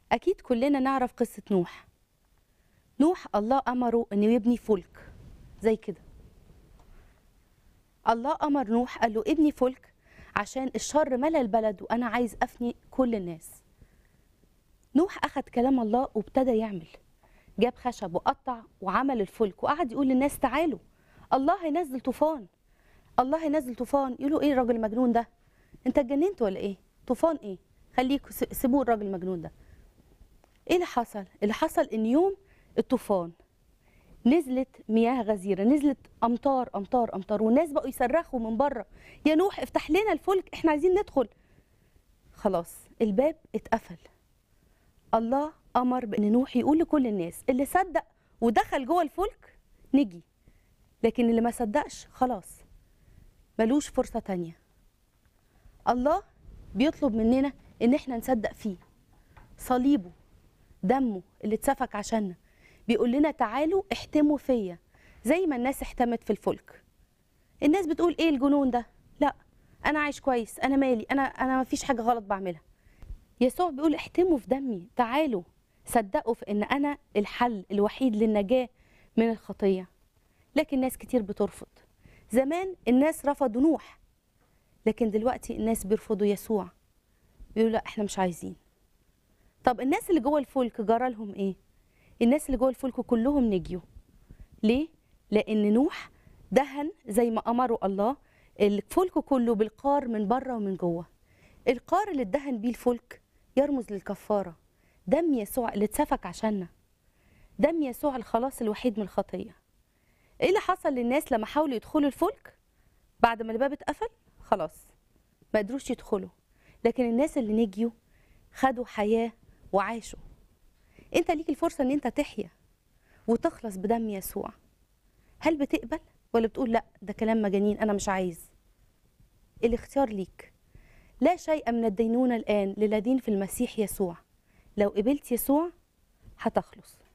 أكيد كلنا نعرف قصة نوح نوح الله أمره إنه يبني فلك زي كده الله أمر نوح قال له ابني فلك عشان الشر ملا البلد وأنا عايز أفني كل الناس نوح أخد كلام الله وابتدى يعمل جاب خشب وقطع وعمل الفلك وقعد يقول للناس تعالوا الله هينزل طوفان الله هينزل طوفان يقولوا ايه الراجل المجنون ده انت اتجننت ولا ايه طوفان ايه خليكوا س- سيبوه الراجل المجنون ده ايه اللي حصل اللي حصل ان يوم الطوفان نزلت مياه غزيره نزلت امطار امطار امطار والناس بقوا يصرخوا من بره يا نوح افتح لنا الفلك احنا عايزين ندخل خلاص الباب اتقفل الله امر بان نوح يقول لكل الناس اللي صدق ودخل جوه الفلك نجي لكن اللي ما صدقش خلاص ملوش فرصه تانية الله بيطلب مننا ان احنا نصدق فيه صليبه دمه اللي اتسفك عشاننا بيقول لنا تعالوا احتموا فيا زي ما الناس احتمت في الفلك الناس بتقول ايه الجنون ده لا انا عايش كويس انا مالي انا انا ما فيش حاجه غلط بعملها يسوع بيقول احتموا في دمي تعالوا صدقوا في ان انا الحل الوحيد للنجاه من الخطيه لكن ناس كتير بترفض زمان الناس رفضوا نوح لكن دلوقتي الناس بيرفضوا يسوع بيقولوا لا احنا مش عايزين طب الناس اللي جوه الفلك جرى لهم ايه الناس اللي جوه الفلك كلهم نجيوا ليه لان نوح دهن زي ما امره الله الفلك كله بالقار من بره ومن جوه القار اللي اتدهن بيه الفلك يرمز للكفاره دم يسوع اللي اتسفك عشاننا دم يسوع الخلاص الوحيد من الخطيه ايه اللي حصل للناس لما حاولوا يدخلوا الفلك بعد ما الباب اتقفل خلاص ما قدروش يدخلوا لكن الناس اللي نجيوا خدوا حياه وعاشوا انت ليك الفرصه ان انت تحيا وتخلص بدم يسوع هل بتقبل ولا بتقول لا ده كلام مجانين انا مش عايز الاختيار ليك لا شيء من الدينونة الآن للذين في المسيح يسوع لو قبلت يسوع هتخلص